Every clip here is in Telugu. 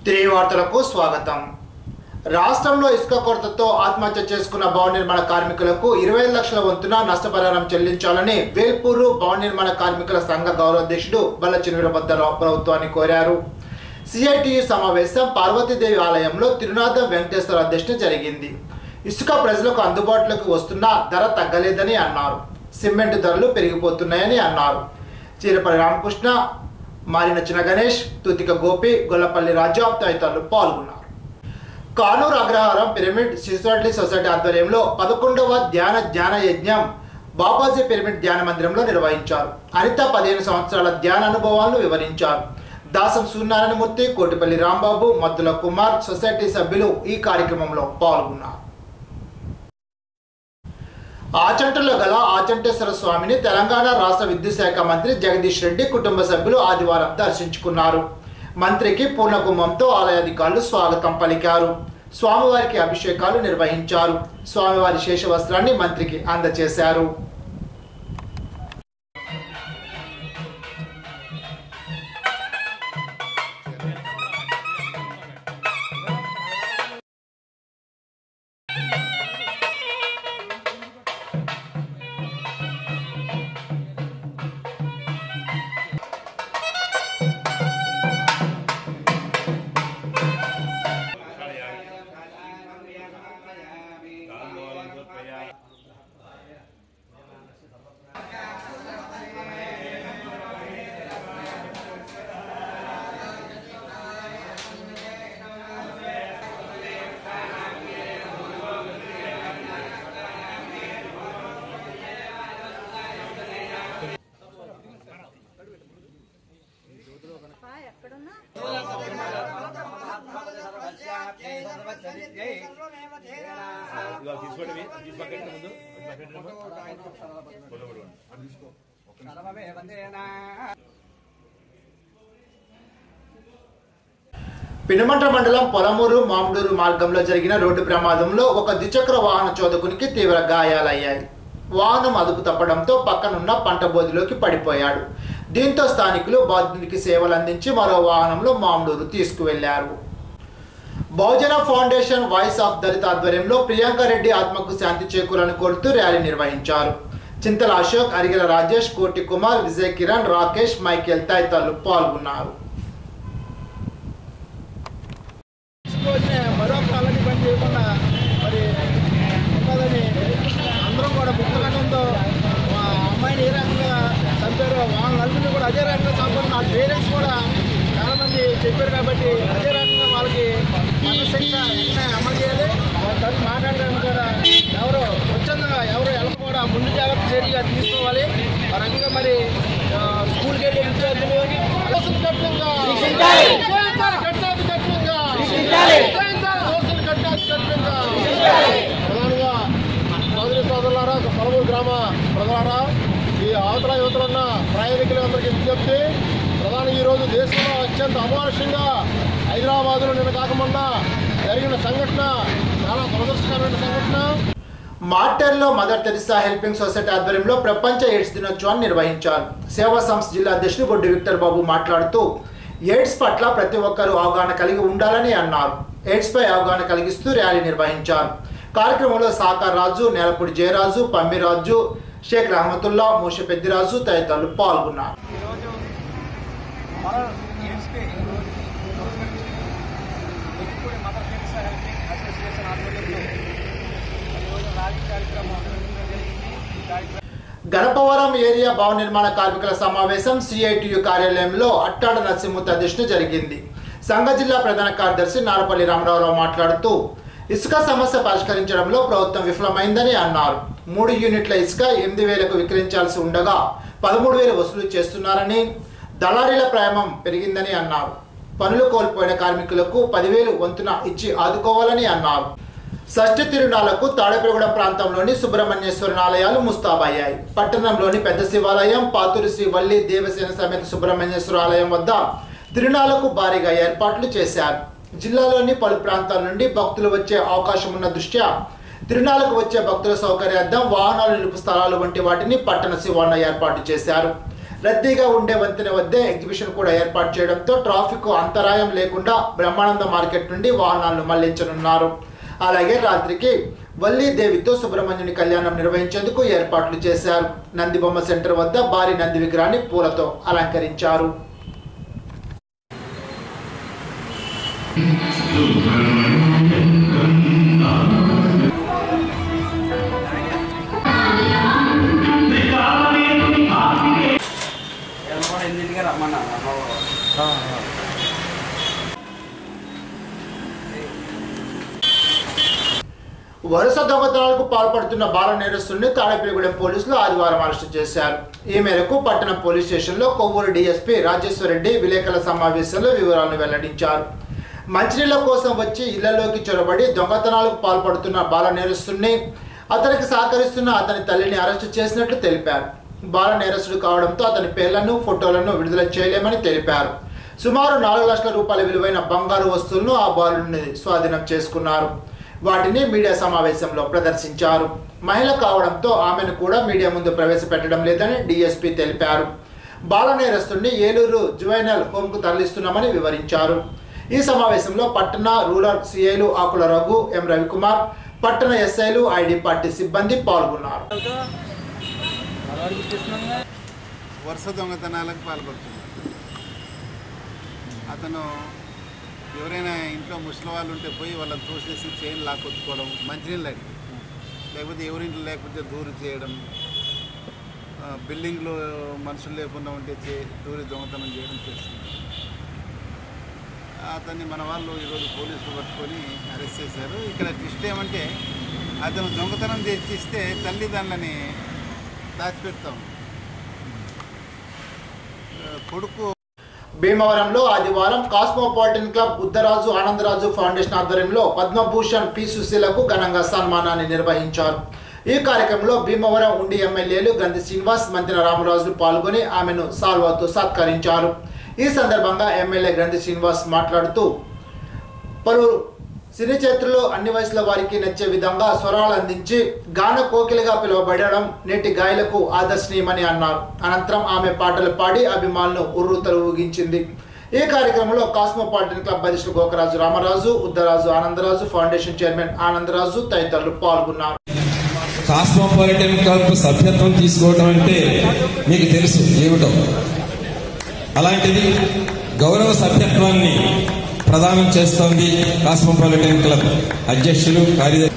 తిరిగి వార్తలకు స్వాగతం రాష్ట్రంలో ఇసుక కొరతతో ఆత్మహత్య చేసుకున్న భవన నిర్మాణ కార్మికులకు ఇరవై లక్షల వంతున నష్టపరిహారం చెల్లించాలని వేల్పూరు భవన నిర్మాణ కార్మికుల సంఘ గౌరవాధ్యక్షుడు బల్లచిన వీరభద్రరావు ప్రభుత్వాన్ని కోరారు సిఐటియు సమావేశం పార్వతీదేవి ఆలయంలో తిరునాథం వెంకటేశ్వర అధ్యక్షత జరిగింది ఇసుక ప్రజలకు అందుబాటులోకి వస్తున్నా ధర తగ్గలేదని అన్నారు సిమెంట్ ధరలు పెరిగిపోతున్నాయని అన్నారు చీరపల్లి రామకృష్ణ మారిన చిన్న గణేష్ తూతిక గోపి గొల్లపల్లి రాజా తదితరులు పాల్గొన్నారు Kanuru Agraharam pyramid sisterly society ఆధ్వర్యంలో పదకొండవ ధ్యాన ధ్యాన యజ్ఞం బాబాజీ పిరమిడ్ ధ్యాన మందిరంలో నిర్వహించారు అనిత పదిహేను సంవత్సరాల ధ్యాన అనుభవాలను వివరించారు దాసం సూర్యనారాయణమూర్తి కోటిపల్లి రాంబాబు మద్దుల కుమార్ సొసైటీ సభ్యులు ఈ కార్యక్రమంలో పాల్గొన్నారు ఆచంటలో గల ఆచంటేశ్వర స్వామిని తెలంగాణ రాష్ట్ర విద్యుత్ శాఖ మంత్రి జగదీష్ రెడ్డి కుటుంబ సభ్యులు ఆదివారం దర్శించుకున్నారు మంత్రికి పూర్ణ కుంభంతో ఆలయ అధికారులు స్వాగతం పలికారు స్వామివారికి అభిషేకాలు నిర్వహించారు స్వామివారి శేషవస్త్రాన్ని మంత్రికి అందజేశారు ఇవాళ తీసుకోండి తీసి పక్కన ముందు పినమంట మండలం పొలమూరు మామిడూరు మార్గంలో జరిగిన రోడ్డు ప్రమాదంలో ఒక ద్విచక్ర వాహన చోదకునికి తీవ్ర గాయాలయ్యాయి వాహనం అదుపు తప్పడంతో పక్కనున్న పంట బోధిలోకి పడిపోయాడు దీంతో స్థానికులు బాధితుడికి సేవలు అందించి మరో వాహనంలో మామిడూరు తీసుకువెళ్లారు Bahujan foundation voice of Dalit ఆధ్వర్యంలో ప్రియాంక రెడ్డి ఆత్మకు శాంతి చేకూరని కోరుతూ ర్యాలీ నిర్వహించారు చింతల అశోక్ అరిగల రాజేష్ కోటి కుమార్ విజయ్ కిరణ్ రాకేష్ మైకేల్ తదితరులు పాల్గొన్నారు తీసుకొచ్చిన మరో కాలని పని చేయకుండా మరి ఉన్నదని అందరం కూడా పుస్తకంతో మా అమ్మాయిని ఏ రకంగా చంపారో వాళ్ళ నలుగురిని కూడా అదే రకంగా చంపారు నా పేరెంట్స్ కూడా చాలామంది చెప్పారు కాబట్టి అదే రకంగా వాళ్ళకి మనశిక్ష వెంటనే అమలు చేయాలి వాళ్ళ తరఫు మాట్లాడడానికి కూడా ఎవరు స్వచ్ఛందంగా ఎవరు ఎలా కూడా ముందు జాగ్రత్త చర్యగా తీసుకోవాలి ఆ రకంగా మరి ఆ, స్కూల్కి వెళ్ళే విద్యార్థులు అలసలు కఠినంగా కట్టాలి కఠినంగా దోషులు కట్టాలి కఠినంగా ప్రధానంగా సోదరి సోదరులారా పొలమూరు గ్రామ ప్రజలారా ఈ అవతల యువతలున్న ప్రయాణికులందరికీ విజ్ఞప్తి ప్రధాని ఈరోజు దేశంలో అత్యంత అమానుషంగా హైదరాబాద్లో నిన్న కాకముందా జరిగిన సంఘటన చాలా దురదృష్టకరమైన సంఘటన మార్టర్లో మదర్ తెరిసా హెల్పింగ్ సొసైటీ ఆధ్వర్యంలో ప్రపంచ ఎయిడ్స్ దినోత్సవాన్ని నిర్వహించారు సేవా సంస్థ జిల్లా అధ్యక్షుడు బొడ్డు విక్టర్ బాబు మాట్లాడుతూ ఎయిడ్స్ పట్ల ప్రతి ఒక్కరూ అవగాహన కలిగి ఉండాలని అన్నారు ఎయిడ్స్ పై అవగాహన కలిగిస్తూ ర్యాలీ నిర్వహించారు కార్యక్రమంలో సాకార్ రాజు నేలపూడి జయరాజు పమ్మిరాజు షేక్ రహమతుల్లా మూష పెద్దిరాజు తదితరులు పాల్గొన్నారు ఈరోజు మదర్ ఎయిడ్స్కి ఎక్కువ మదర్ టెరిసా హెల్పింగ్ అసోసియేషన్ ఆధ్వర్యంలో ఈరోజు ర్యాలీ కార్యక్రమం జరిగింది ఈ కార్యక్రమం గణపవరం ఏరియా భవన నిర్మాణ కార్మికుల సమావేశం సిఐటియు కార్యాలయంలో అట్టాడ నరసింహూర్తి అధ్యక్షత జరిగింది సంఘ జిల్లా ప్రధాన కార్యదర్శి నారపల్లి రామరావురావు మాట్లాడుతూ ఇసుక సమస్య పరిష్కరించడంలో ప్రభుత్వం విఫలమైందని అన్నారు మూడు యూనిట్ల ఇసుక ఎనిమిది వేలకు విక్రయించాల్సి ఉండగా పదమూడు వేలు వసూలు చేస్తున్నారని దళారీల ప్రేమం పెరిగిందని అన్నారు పనులు కోల్పోయిన కార్మికులకు పదివేలు వంతున ఇచ్చి ఆదుకోవాలని అన్నారు షష్ఠి తిరునాళ్లకు తాడేపల్లిగూడెం ప్రాంతంలోని సుబ్రహ్మణ్యేశ్వరుని ఆలయాలు ముస్తాబయ్యాయి పట్టణంలోని పెద్ద శివాలయం పాతూరు శ్రీ వల్లి దేవసేన సమేత సుబ్రహ్మణ్యేశ్వర ఆలయం వద్ద తిరునాళ్లకు భారీగా ఏర్పాట్లు చేశారు జిల్లాలోని పలు ప్రాంతాల నుండి భక్తులు వచ్చే అవకాశం ఉన్న దృష్ట్యా తిరునాళ్లకు వచ్చే భక్తుల సౌకర్యార్థం వాహనాలు నిలుపు స్థలాలు వంటి వాటిని పట్టణ శివార్ణ ఏర్పాటు చేశారు రద్దీగా ఉండే వంతెన వద్దే ఎగ్జిబిషన్ కూడా ఏర్పాటు చేయడంతో ట్రాఫిక్ అంతరాయం లేకుండా బ్రహ్మానంద మార్కెట్ నుండి వాహనాలను మళ్లించనున్నారు అలాగే రాత్రికి వల్లీదేవితో సుబ్రహ్మణ్యుని కళ్యాణం నిర్వహించేందుకు ఏర్పాట్లు చేశారు నందిబొమ్మ సెంటర్ వద్ద భారీ నంది విగ్రహాన్ని పూలతో అలంకరించారు ఎనిమిదింటికి రమ్మన్నా వరుస దొంగతనాలకు పాల్పడుతున్న బాల నేరస్తుడిని తాడేపల్లిగూడెం పోలీసులు ఆదివారం అరెస్టు చేశారు ఈ మేరకు పట్టణం పోలీస్ స్టేషన్లో కొవ్వూరు డీఎస్పీ రాజేశ్వరరెడ్డి విలేకరుల సమావేశంలో వివరాలను వెల్లడించారు మంచినీళ్ళ కోసం వచ్చి ఇళ్లలోకి చొరబడి దొంగతనాలకు పాల్పడుతున్న బాల నేరస్తుడిని అతనికి సహకరిస్తున్న అతని తల్లిని అరెస్టు చేసినట్లు తెలిపారు బాల నేరస్తుడు కావడంతో అతని పేర్లను ఫోటోలను విడుదల చేయలేమని తెలిపారు సుమారు నాలుగు లక్షల రూపాయల విలువైన బంగారు వస్తువులను ఆ బాలుని స్వాధీనం చేసుకున్నారు వాటిని మీడియా సమావేశంలో ప్రదర్శించారు మహిళ కావడంతో ఆమెను కూడా మీడియా ముందు ప్రవేశపెట్టడం లేదని డీఎస్పీ తెలిపారు బాల నేరస్తుడిని ఏలూరు జువైనల్ హోంకు తరలిస్తున్నామని వివరించారు ఈ సమావేశంలో పట్టణ రూరల్ సిఐలు ఆకుల రఘు ఎం రవికుమార్ పట్టణ ఎస్ఐలు ఐడి పార్టీ సిబ్బంది పాల్గొన్నారు వరుస దొంగతనాలకు పాల్పడుతున్నాడు అతను ఎవరైనా ఇంట్లో ముసలి వాళ్ళు ఉంటే పోయి వాళ్ళని తోసేసి చైన్ లాక్కొచ్చుకోవడం మంచినీళ్ళు అడిగి లేకపోతే ఎవరింట్లో లేకపోతే దూరు చేయడం ఆ, బిల్డింగ్లో మనుషులు లేకుండా ఉంటే చే దూరి దొంగతనం చేయడం చేస్తుంది అతన్ని మన వాళ్ళు ఈరోజు పోలీసులు పట్టుకొని అరెస్ట్ చేశారు ఇక్కడ ట్విస్ట్ ఏమంటే అతను దొంగతనం తెచ్చిస్తే తల్లిదండ్రులని దాచిపెడతాం ఆ, కొడుకు భీమవరంలో ఆదివారం Cosmopolitan Club Uddaraju Anandaraju foundation ఆధ్వర్యంలో పద్మభూషణ్ పి సుశీలకు ఘనంగా సన్మానాన్ని నిర్వహించారు ఈ కార్యక్రమంలో భీమవరం ఉండి ఎమ్మెల్యేలు గంధి శ్రీనివాస్ మంత్రి రామరాజులు పాల్గొని ఆమెను సాల్వాతో సత్కరించారు ఈ సందర్భంగా ఎమ్మెల్యే గంధి శ్రీనివాస్ మాట్లాడుతూ పలువురు సినీ చరిత్రలో అన్ని వయసుల వారికి నచ్చే విధంగా స్వరాలు అందించి గాన కోకిలిగా పిలువబడడం నేటి గాయలకు ఆదర్శనీయమని అన్నారు అనంతరం ఆమె పాటలు పాడి అభిమానులను ఉర్రూతలు ఊగించింది ఈ కార్యక్రమంలో కాస్మోపాలిటన్ క్లబ్ అధ్యక్షులు గోకరాజు రామరాజు ఉద్దరాజు ఆనందరాజు ఫౌండేషన్ చైర్మన్ ఆనందరాజు తదితరులు పాల్గొన్నారు కాస్మోపాలిటన్ క్లబ్ సభ్యత్వం తీసుకోవడం అంటే మీకు తెలుసు ఏమిటో అలాంటిది గౌరవ సభ్యత్వాన్ని ప్రదానం చేస్తోంది కాస్మోపాలిటన్ క్లబ్ అధ్యక్షులు కార్యదర్శి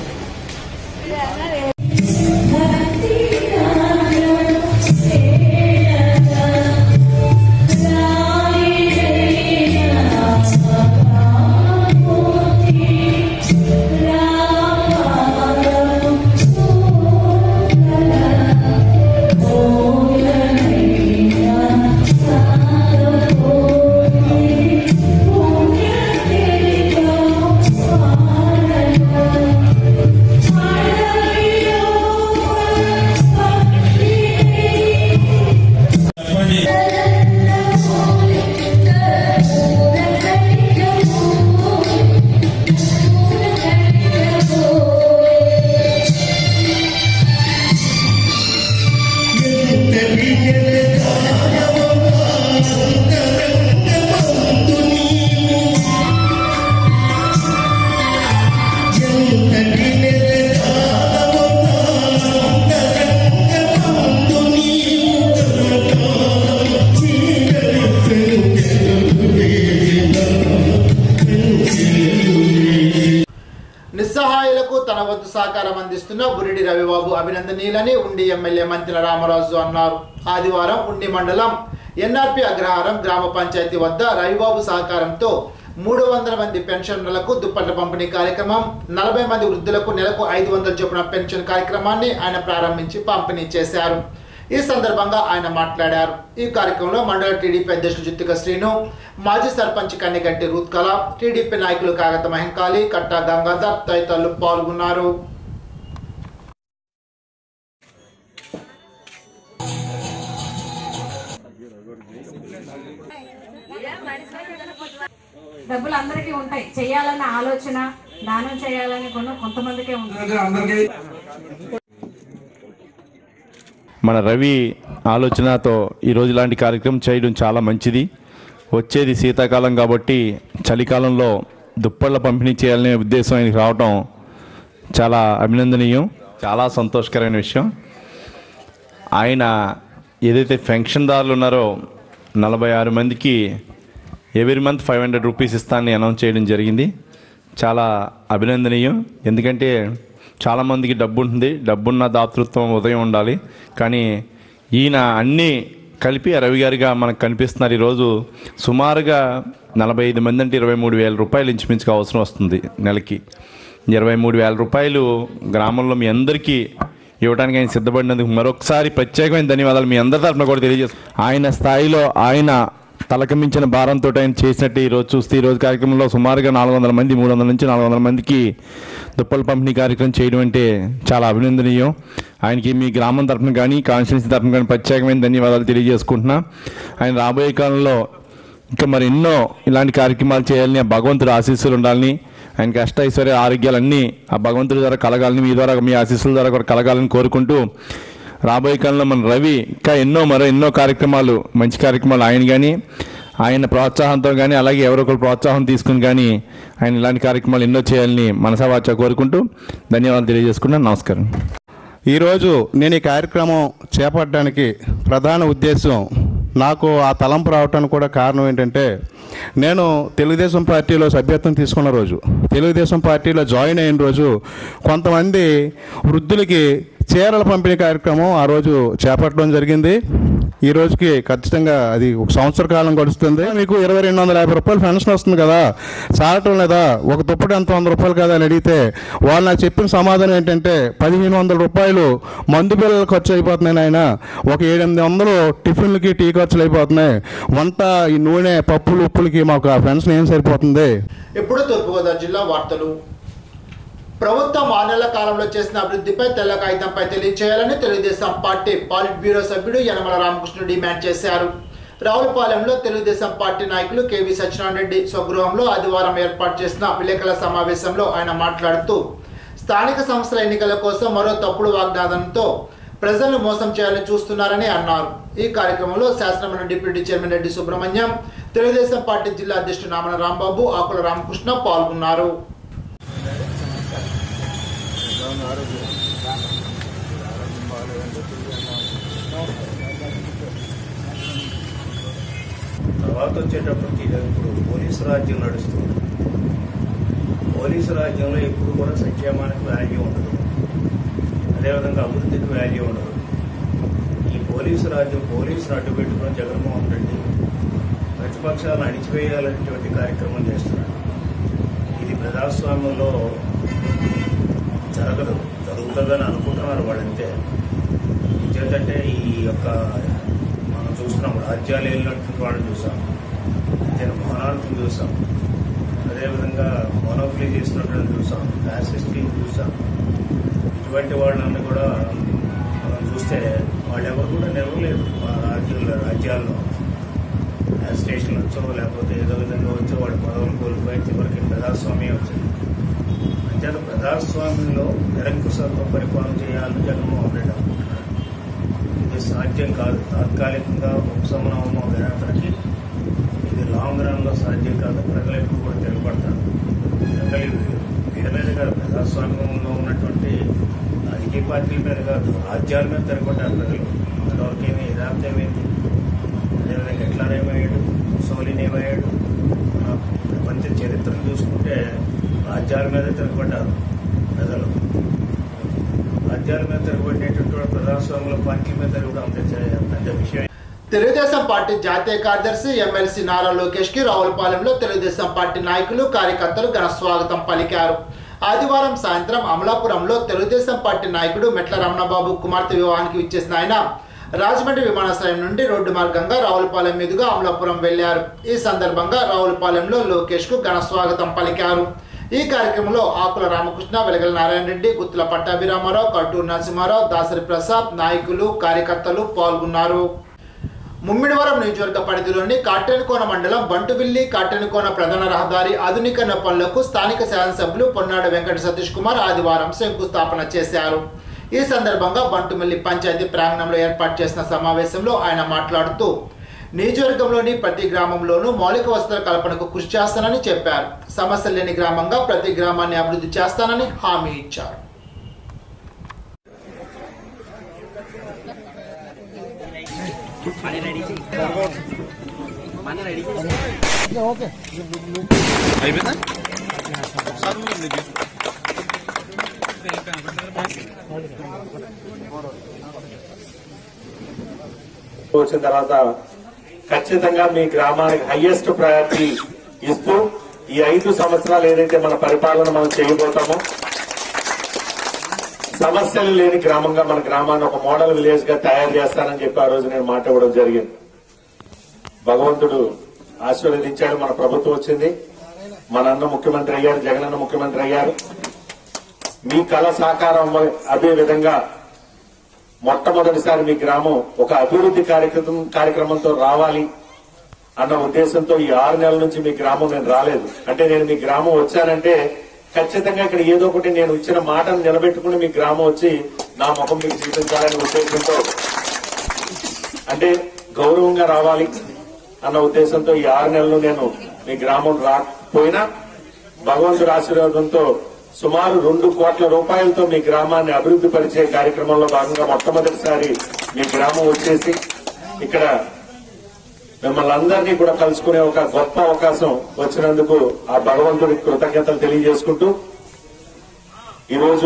నిస్సహాయులకు తన వంతు సహకారం అందిస్తున్న బురిడి రవిబాబు అభినందనీయులని ఉండి ఎమ్మెల్యే మంత్రి రామరాజు అన్నారు ఆదివారం ఉండి మండలం ఎన్ఆర్పి అగ్రహారం గ్రామ పంచాయతీ వద్ద రవిబాబు సహకారంతో మూడు వందల మంది పెన్షన్లకు దుప్పట్ల పంపిణీ కార్యక్రమం నలభై మంది వృద్ధులకు నెలకు ఐదు వందల చొప్పున పెన్షన్ కార్యక్రమాన్ని ఆయన ప్రారంభించి పంపిణీ చేశారు ఈ సందర్భంగా ఆయన మాట్లాడారు ఈ కార్యక్రమంలో మండల టీడీపీ అధ్యక్షుడు జుత్తిక శ్రీను మాజీ సర్పంచ్ కన్నిగంటి రూత్కల టీడీపీ నాయకులు కాగత మహంకాళి కట్టా గంగాధర్ తదితరులు పాల్గొన్నారు డబ్బులు అందరికీ ఉంటాయి చేయాలన్న ఆలోచన దానం చేయాలని కూడా కొంతమందికే ఉంటుంది మన రవి ఆలోచనతో ఈరోజు ఇలాంటి కార్యక్రమం చేయడం చాలా మంచిది వచ్చేది శీతాకాలం కాబట్టి చలికాలంలో దుప్పళ్ళ పంపిణీ చేయాలనే ఉద్దేశం ఆయనకి రావటం చాలా అభినందనీయం చాలా సంతోషకరమైన విషయం ఆయన ఏదైతే పెన్షన్దారులు ఉన్నారో నలభై ఆరు మందికి every month five hundred rupees ఇస్తానని అనౌన్స్ చేయడం జరిగింది చాలా అభినందనీయం ఎందుకంటే చాలామందికి డబ్బు ఉంటుంది డబ్బున్న దాతృత్వం ఉదయం ఉండాలి కానీ ఈయన అన్నీ కలిపి రవి గారిగా మనకు కనిపిస్తున్నారు ఈరోజు సుమారుగా నలభై ఐదు మంది అంటే ఇరవై మూడు వేల రూపాయలు ఇంచుమించుగా అవసరం వస్తుంది నెలకి ఇరవై మూడు వేల రూపాయలు గ్రామంలో మీ అందరికీ ఇవ్వడానికి ఆయన సిద్ధపడినందుకు మరొకసారి ప్రత్యేకమైన ధన్యవాదాలు మీ అందరి తరఫున కూడా తెలియజేస్తాను ఆయన స్థాయిలో ఆయన తలకమించిన భారంతో ఆయన చేసినట్టు ఈరోజు చూస్తే ఈరోజు కార్యక్రమంలో సుమారుగా నాలుగు వందల మంది మూడు వందల నుంచి నాలుగు వందల మందికి దుప్పల పంపిణీ కార్యక్రమం చేయడం అంటే చాలా అభినందనీయం ఆయనకి మీ గ్రామం తరఫున కానీ కాన్స్టిట్యున్సీ తరఫున కానీ ప్రత్యేకమైన ధన్యవాదాలు తెలియజేసుకుంటున్నా ఆయన రాబోయే కాలంలో ఇంకా మరి ఎన్నో ఇలాంటి కార్యక్రమాలు చేయాలని ఆ భగవంతుడు ఆశీస్సులు ఉండాలని ఆయనకి అష్ట ఐశ్వర్య ఆరోగ్యాలన్నీ ఆ భగవంతుడి ద్వారా కలగాలని మీ ద్వారా మీ ఆశీస్సుల ద్వారా కూడా కలగాలని కోరుకుంటూ రాబోయే కాలంలో మన రవి ఇంకా ఎన్నో మరో ఎన్నో కార్యక్రమాలు మంచి కార్యక్రమాలు ఆయన కానీ ఆయన ప్రోత్సాహంతో కానీ అలాగే ఎవరో ఒకరు ప్రోత్సాహం తీసుకుని కానీ ఆయన ఇలాంటి కార్యక్రమాలు ఎన్నో చేయాలని మనసావాచ కోరుకుంటూ ధన్యవాదాలు తెలియజేసుకున్నాను నమస్కారం ఈరోజు నేను ఈ కార్యక్రమం చేపట్టడానికి ప్రధాన ఉద్దేశం నాకు ఆ తలంపు రావడానికి కూడా కారణం ఏంటంటే నేను తెలుగుదేశం పార్టీలో సభ్యత్వం తీసుకున్న రోజు తెలుగుదేశం పార్టీలో జాయిన్ అయిన రోజు కొంతమంది వృద్ధులకి చీరల పంపిణీ కార్యక్రమం ఆ రోజు చేపట్టడం జరిగింది ఈ రోజుకి ఖచ్చితంగా అది ఒక సంవత్సర కాలం గడుస్తుంది మీకు ఇరవై రెండు వందల యాభై రూపాయలు పెన్షన్ వస్తుంది కదా చాలటం లేదా ఒక దుప్పటి ఎంత వంద రూపాయలు కదా అని అడిగితే వాళ్ళు నాకు చెప్పిన సమాధానం ఏంటంటే పదిహేను వందల రూపాయలు మందు బిల్లలు ఖర్చు అయిపోతున్నాయి నాయన ఒక ఏడెనిమిది వందలు టిఫిన్లకి టీ ఖర్చులు అయిపోతున్నాయి వంట ఈ నూనె పప్పులు ఉప్పులకి మాకు ఆ పెన్షన్ ఏం సరిపోతుంది ఇప్పుడు తూర్పుగోదావరి జిల్లా వార్తలు ప్రభుత్వం ఆరు నెలల కాలంలో చేసిన అభివృద్ధిపై తెల్ల కాగితంపై తెలియచేయాలని తెలుగుదేశం పార్టీ పాలిట్ బ్యూరో సభ్యుడు యనమల రామకృష్ణ డిమాండ్ చేశారు రావులపాలెంలో తెలుగుదేశం పార్టీ నాయకులు కేవీ సత్యనారాయణ రెడ్డి స్వగృహంలో ఆదివారం ఏర్పాటు చేసిన విలేకరుల సమావేశంలో ఆయన మాట్లాడుతూ స్థానిక సంస్థల ఎన్నికల కోసం మరో తప్పుడు వాగ్దానంతో ప్రజలను మోసం చేయాలని చూస్తున్నారని అన్నారు ఈ కార్యక్రమంలో శాసనమండలి deputy chairman Reddy Subrahmanyam Telugu Desam party జిల్లా అధ్యక్షుడు నామన రాంబాబు ఆకుల రామకృష్ణ పాల్గొన్నారు తర్వాత వచ్చేటప్పటికి ఇది ఇప్పుడు పోలీసు రాజ్యం నడుస్తుంది పోలీసు రాజ్యంలో ఎప్పుడు కూడా సంక్షేమానికి వాల్యూ ఉండదు అదేవిధంగా అభివృద్ధికి వాల్యూ ఉండదు ఈ పోలీసు రాజ్యం పోలీసును అడ్డు పెట్టుకుని జగన్మోహన్ రెడ్డి ప్రతిపక్షాలను అణిచివేయాలనేటువంటి కార్యక్రమం చేస్తున్నాడు ఇది ప్రజాస్వామ్యంలో జరగదు జరుగుతుందని అనుకుంటున్నారు వాళ్ళంతే ఇంకేంటంటే ఈ యొక్క మనం చూస్తున్నాం రాజ్యాలు వెళ్ళినట్టు వాళ్ళని చూసాం నేను మోనార్కుని చూసాం అదేవిధంగా మోనోప్లీ చేసినట్టు చూసాం ఫ్యాసిస్ట్ని చూసాం ఇటువంటి వాళ్ళని కూడా మనం చూస్తే వాళ్ళెవరు కూడా నిలవలేదు మా రాజ్యాల్లో రాజ్యాల్లో స్టేషన్ వచ్చో లేకపోతే ఏదో విధంగా వచ్చో వాళ్ళ పదవులు కోల్పోయి చివరికి ప్రజాస్వామ్యం వచ్చింది అంచేత ప్రజాస్వామ్యంలో నిరంకుశత్వం పరిపాలన చేయాలని జగన్మోహన్ రెడ్డి అనుకుంటున్నాడు ఇది సాధ్యం కాదు తాత్కాలికంగా ఉపశమనం వేతనకి ఇది లాంగ్ రన్లో సాధ్యం కాదు ప్రజలు ఎక్కువ కూడా తిరగబడతారు ప్రజలు వీరి మీద కాదు ప్రజాస్వామ్యంలో ఉన్నటువంటి రాజకీయ పార్టీల మీద కాదు రాజ్యాల మీద తిరగబడ్డారు ప్రజలు అంతవరకు ఏమి యథార్థం ఏమైంది అదేవిధంగా ఎట్లా ఏమయ్యాడు సోలిన్ ఏమయ్యాడు మన ప్రపంచ చరిత్రను చూసుకుంటే రాజ్యాల మీద తిరగబడ్డారు ప్రజలు రాజ్యాల మీద తిరగబడినటువంటి వాడు ప్రజాస్వామ్యంలో పార్టీల మీద తిరగడం అంత చే- పెద్ద విషయం తెలుగుదేశం పార్టీ జాతీయ కార్యదర్శి ఎమ్మెల్సీ నారా లోకేష్ కి రావులపాలెంలో తెలుగుదేశం పార్టీ నాయకులు కార్యకర్తలు ఘన స్వాగతం పలికారు ఆదివారం సాయంత్రం అమలాపురంలో తెలుగుదేశం పార్టీ నాయకుడు మెట్ల రమణబాబు కుమార్తె వివాహానికి విచ్చేసిన ఆయన రాజమండ్రి విమానాశ్రయం నుండి రోడ్డు మార్గంగా రావులపాలెం మీదుగా అమలాపురం వెళ్లారు ఈ సందర్భంగా రావులపాలెంలో లోకేష్ కు ఘన స్వాగతం పలికారు ఈ కార్యక్రమంలో ఆకుల రామకృష్ణ వెలగల నారాయణ రెడ్డి గుత్తుల పట్టాభిరామారావు కట్టూరు నరసింహారావు దాసరి ప్రసాద్ నాయకులు కార్యకర్తలు పాల్గొన్నారు ముమ్మిడివరం నియోజకవర్గ పరిధిలోని కాటెనకోన మండలం బంటువిల్లి కాటెనకోన ప్రధాన రహదారి ఆధునీకరణ పనులకు స్థానిక శాసనసభ్యులు పొన్నాడ వెంకట సతీష్ కుమార్ ఆదివారం శంకుస్థాపన చేశారు ఈ సందర్భంగా బంటుమిల్లి పంచాయతీ ప్రాంగణంలో ఏర్పాటు చేసిన సమావేశంలో ఆయన మాట్లాడుతూ నియోజకవర్గంలోని ప్రతి గ్రామంలోనూ మౌలిక వసతుల కల్పనకు కృషి చేస్తానని చెప్పారు సమస్యలు లేని గ్రామంగా ప్రతి గ్రామాన్ని అభివృద్ధి చేస్తానని హామీ ఇచ్చారు వచ్చిన తర్వాత ఖచ్చితంగా మీ గ్రామానికి హైయెస్ట్ ప్రయారిటీ ఇస్తూ ఈ ఐదు సంవత్సరాలు ఏదైతే మన పరిపాలన మనం చేయబోతామో సమస్యలు లేని గ్రామంగా మన గ్రామాన్ని ఒక మోడల్ విలేజ్ గా తయారు చేస్తానని చెప్పి ఆ రోజు నేను మాట ఇవ్వడం జరిగింది భగవంతుడు ఆశీర్వదించాడు మన ప్రభుత్వం వచ్చింది మన అన్న ముఖ్యమంత్రి అయ్యారు జగన్ అన్న ముఖ్యమంత్రి అయ్యారు మీ కళ సాకారం అదే విధంగా మొట్టమొదటిసారి మీ గ్రామం ఒక అభివృద్ధి కార్యక్రమం కార్యక్రమంతో రావాలి అన్న ఉద్దేశంతో ఈ ఆరు నెలల నుంచి మీ గ్రామం నేను రాలేదు అంటే నేను మీ గ్రామం వచ్చానంటే ఖచ్చితంగా ఇక్కడ ఏదో ఒకటి నేను ఇచ్చిన మాటను నిలబెట్టుకుని మీ గ్రామం వచ్చి నా ముఖం మీకు చూపించాలనే ఉద్దేశంతో అంటే గౌరవంగా రావాలి అన్న ఉద్దేశంతో ఈ ఆరు నెలలు నేను మీ గ్రామం రాకపోయినా భగవంతుడి ఆశీర్వాదంతో సుమారు రెండు కోట్ల రూపాయలతో మీ గ్రామాన్ని అభివృద్ధి పరిచే కార్యక్రమంలో భాగంగా మొట్టమొదటిసారి మీ గ్రామం వచ్చేసి ఇక్కడ మిమ్మల్ని అందరినీ కూడా కలుసుకునే ఒక గొప్ప అవకాశం వచ్చినందుకు ఆ భగవంతుడికి కృతజ్ఞతలు తెలియజేసుకుంటూ ఈరోజు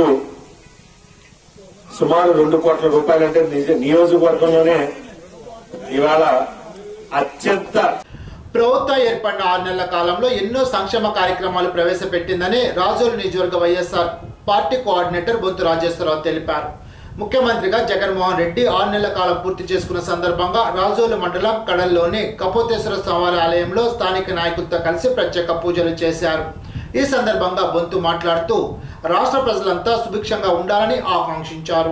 సుమారు రెండు కోట్ల రూపాయలంటే నిజ నియోజకవర్గంలోనే ఇవాళ అత్యంత ప్రభుత్వం ఏర్పడిన ఆరు నెలల కాలంలో ఎన్నో సంక్షేమ కార్యక్రమాలు ప్రవేశపెట్టిందని రాజోలు నియోజకవర్గ YSR party coordinator Bontu Rajeswara Rao తెలిపారు ముఖ్యమంత్రిగా జగన్మోహన్ రెడ్డి ఆరు నెలల కాలం పూర్తి చేసుకున్న సందర్భంగా రాజోలు మండలం కడల్లోని కపోతేశ్వర స్వామి ఆలయంలో స్థానిక నాయకులతో కలిసి ప్రత్యేక పూజలు చేశారు ఈ సందర్భంగా బొంతు మాట్లాడుతూ రాష్ట్ర ప్రజలంతా సుభిక్షంగా ఉండాలని ఆకాంక్షించారు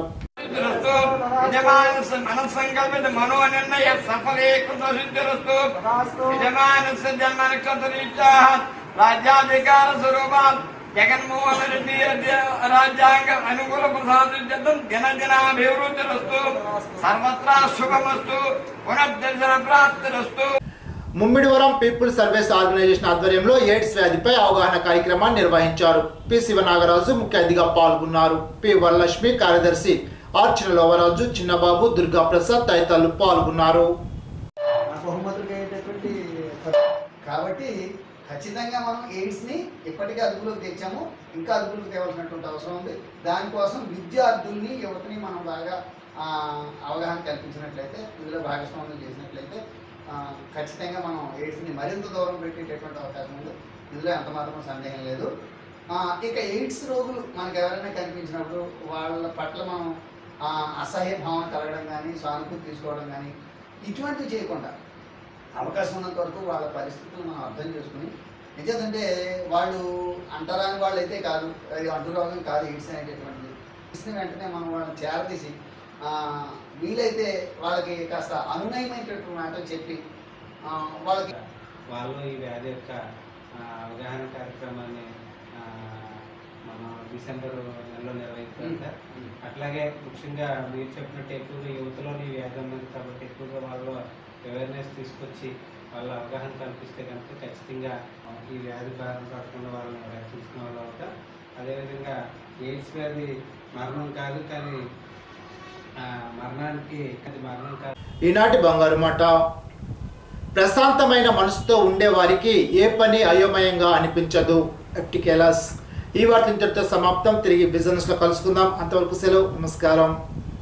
యజమానస్య మనస్సంకల్పిత మనోనిర్ణయ సఫలీకృత సిద్ధిరస్తు యజమానస్య జన్మ నక్షత్రరీత్యా రాజ్యాధికార స్వరూపాత్ జగన్మోహన్ రెడ్డి రాజ్యాంగ అనుకూల ప్రసాదితం దినదినాభివృద్ధిరస్తు సర్వత్రా శుభమస్తు పునర్దర్శన ప్రాప్తిరస్తు ముమ్మిడివరం పీపుల్ సర్వీస్ ఆర్గనైజేషన్ ఆధ్వర్యంలో ఎయిడ్స్ వ్యాధిపై అవగాహన కార్యక్రమాన్ని నిర్వహించారు పి శివనాగరాజు ముఖ్య అతిథిగా పాల్గొన్నారు పి వరలక్ష్మి కార్యదర్శి ఆర్చన లోవరాజు చిన్నబాబు దుర్గా ప్రసాద్ తదితరులు పాల్గొన్నారు బహుమతులు అయ్యేటటువంటి కాబట్టి ఖచ్చితంగా మనం ఎయిడ్స్ని ఇప్పటికే అదుపులోకి తెచ్చాము ఇంకా అదుపులోకి తేవాల్సినటువంటి అవసరం ఉంది దానికోసం విద్యార్థుల్ని యువతని మనం బాగా ఆ, అవగాహన కల్పించినట్లయితే ఇందులో భాగస్వామ్యం చేసినట్లయితే ఆ, ఖచ్చితంగా మనం ఎయిడ్స్ని మరింత దూరం పెట్టేటటువంటి అవకాశం ఉంది ఇందులో ఎంత మాత్రం సందేహం లేదు ఆ, ఇక ఎయిడ్స్ రోగులు మనకు ఎవరైనా కనిపించినప్పుడు వాళ్ళ పట్ల మనం ఆ, అసహ్య భావన కలగడం కానీ సానుభూతి తీసుకోవడం కానీ ఇటువంటివి చేయకుండా అవకాశం ఉన్నంత వరకు వాళ్ళ పరిస్థితులను మనం అర్థం చేసుకుని నిజంటే వాళ్ళు అంటరాని వాళ్ళు అయితే కాదు అది అంటురోగం కాదు ఎయిడ్స్ అనేటటువంటిది ఎయిడ్స్ని వెంటనే మనం వాళ్ళని చేరదీసి ఆ, వీలైతే వాళ్ళకి కాస్త అనునయమైనటువంటి మాటలు చెప్పి ఆ, వాళ్ళకి వాళ్ళు ఈ వ్యాధి యొక్క ఆ, అవగాహన కార్యక్రమాన్ని ఆ, మనం డిసెంబర్ నెలలో నిర్వహిస్తాం సార్ అట్లాగే ముఖ్యంగా మీరు చెప్పినట్టు ఎక్కువగా యువతలోని ఈ వ్యాధి ఉన్నది కాబట్టి ఎక్కువగా వాళ్ళు అవేర్నెస్ తీసుకొచ్చి వాళ్ళ అవగాహన కల్పిస్తే కనుక ఖచ్చితంగా ఈ వ్యాధి బారిన పడకుండా వాళ్ళని రక్షించిన వాళ్ళు అవుతారు అదేవిధంగా ఎయిడ్స్ వ్యాధి మరణం కాదు కానీ ఆ, మరణానికి అది మరణం కాదు ఈనాటి బంగారు మాట ప్రశాంతమైన మనసుతో ఉండే వారికి ఏ పని అయోమయంగా అనిపించదు ఎప్టికేలాస్ ఈ వార్త ఇంతటితో సమాప్తం తిరిగి బిజినెస్ లో కలుసుకుందాం అంతవరకు సెలవు నమస్కారం